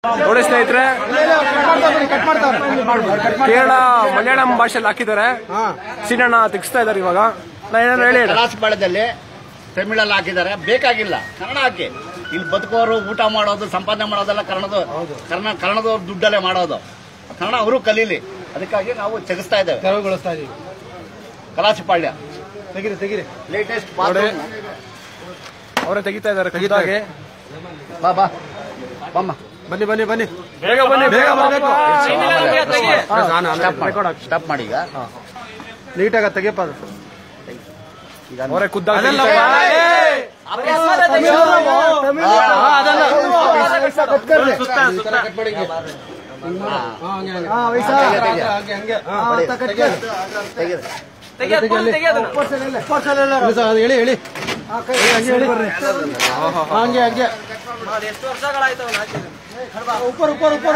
ನೋಡಿ ಸ್ನೇಹಿತರೆ ಕೇರಳ ಮಲಯಾಳಂ ಭಾಷೆಯಲ್ಲಿ ಹಾಕಿದ್ದಾರೆ ಸೀನಣ್ಣ ತೆಗಿಸ್ತಾ ಇದಾರೆ ಇವಾಗ ನಾ ಏನಾದ್ರು ಹೇಳಿ ಕಲಾಸಪಾಳ್ಯದಲ್ಲಿ ತಮಿಳಲ್ಲಿ ಹಾಕಿದ್ದಾರೆ ಬೇಕಾಗಿಲ್ಲ ಕನ್ನಡ ಹಾಕಿ ಇಲ್ಲಿ ಬದುಕೋರು ಊಟ ಮಾಡೋದು ಸಂಪಾದನೆ ಮಾಡೋದೆಲ್ಲ ಕನ್ನಡದ ಕನ್ನಡ ಕನ್ನಡದ ದುಡ್ಡಲ್ಲೇ ಮಾಡೋದು ಕನ್ನಡ ಅವರು ಕಲೀಲಿ ಅದಕ್ಕಾಗಿ ನಾವು ತೆಗೆಸ್ತಾ ಇದ್ದೇವೆ ತೆರವುಗೊಳಿಸ್ತಾ ಇದೀವಿ ಕಲಾಸಿಪಾಳ್ಯ ತೆಗಿರಿ ತೆಗಿರಿ ಲೇಟೆಸ್ಟ್ ನೋಡಿ. ಅವರೇ ತೆಗಿತಾ ಇದಾರೆ ಖುದ್ದಾಗಿ ಬಾ ಬಾ ಬಮ್ಮ ಬನ್ನಿ ಬನ್ನಿ ಬನ್ನಿ ಬೇಗ ಬನ್ನಿ ಬೇಗ ಬರ್ಬೇಕು ಸ್ಟಾಪ್ ಮಾಡಿ ಈಗ ನೀಟಾಗ ತೆಗಿಯಪ್ಪ ಅದು ಅವರೇ ಖುದ್ದಾಗಿ ಅದಲ್ಲ ತೆಗಿತಾ ಇದ್ದಾರೆ. ಹೇಳಿ ಹೇಳಿ ಹಂಗೆ ಹಂಗೆ ಉಪ್ಪರ್ ಉಪ್ಪರ್ ಉಪ್ಪರ್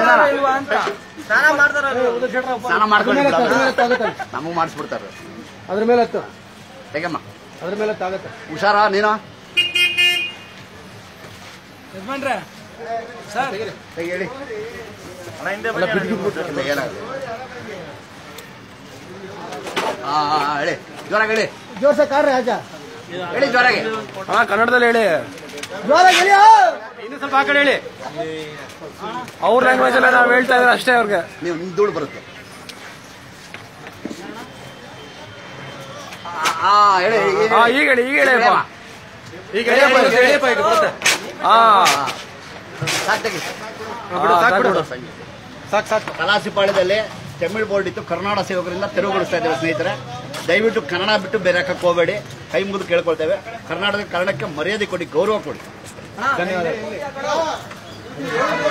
ಸ್ನಾನ ಮಾಡ್ಕೊಂಡು ನಮಗೂ ಮಾಡಿಸ್ಬಿಡ್ತಾರೆ ಅದ್ರ ಮೇಲೆ ಹತ್ತು ತೆಗಮ್ಮ ಅದ್ರ ಮೇಲೆ ಹತ್ತು ಆಗತ್ತೆ ಹುಷಾರ ನೀನು ತೆಗಿ ಹೇಳಿ ಏನಾಗುತ್ತೆ ಹಾ ಹಾ, ಹಾ, ಹೇಳಿ ಜೋರಾಗಿ ಹೇಳಿ ಜೋರ್ಸ ಕಾರ್ಯ ಆಜ ಹೇಳಿ ಜೋರಾಗಿ ಹಾ ಕನ್ನಡದಲ್ಲಿ ಹೇಳಿ ಜೋರಾಗಿ ಹೇಳಿ ಇನ್ನು ಸ್ವಲ್ಪ ಆ ಕಡೆ ಹೇಳಿ ಅವ್ರ ಲ್ಯಾಂಗ್ವೇಜ್ ಅಲ್ಲೇ ನಾವು ಹೇಳ್ತಾ ಇದ್ರೆ ಅಷ್ಟೇ ಅವ್ರಿಗೆ ನೀವು ನಿಮ್ ಧೂಳು ಬರುತ್ತೆ ಹಾ ಹೇಳಿ ಹೇಳಿ, ಹಾ ಹೇಳಿ. ಈಗ ಹೇಳಿ ಈಗ ಹೇಳಿ ಅಪ್ಪ. ಈಗ ಹೇಳಿಯಪ್ಪ, ಈಗ ಹೇಳಿಯಪ್ಪ, ಈಗ ಬರುತ್ತೆ. ಹಾ ಹಾ. ಸಾಕ್ ತೆಗಿ. ಬಿಡು, ಸಾಕ್ ಬಿಡು. ಸಂಜೆ. ಸಾಕ್ ಸಾಕು ಕಲಾಸಿಪಾಳ್ಯದಲ್ಲಿ ತಮಿಳ್ ಬೋರ್ಡ್ ಇತ್ತು ಕರ್ನಾಟಕ ಸೇವಕರಿಂದ ತೆರವುಗೊಳಿಸ್ತಾ ಇದ್ದೇವೆ ಸ್ನೇಹಿತರೆ ದಯವಿಟ್ಟು ಕನ್ನಡ ಬಿಟ್ಟು ಬೇರೆ ಹಾಕಕ್ಕೆ ಹೋಗಬೇಡಿ ಕೈ ಮುಗಿದು ಕೇಳ್ಕೊಳ್ತೇವೆ ಕರ್ನಾಟಕ ಕನ್ನಡಕ್ಕೆ ಮರ್ಯಾದೆ ಕೊಡಿ ಗೌರವ ಕೊಡಿ ಧನ್ಯವಾದ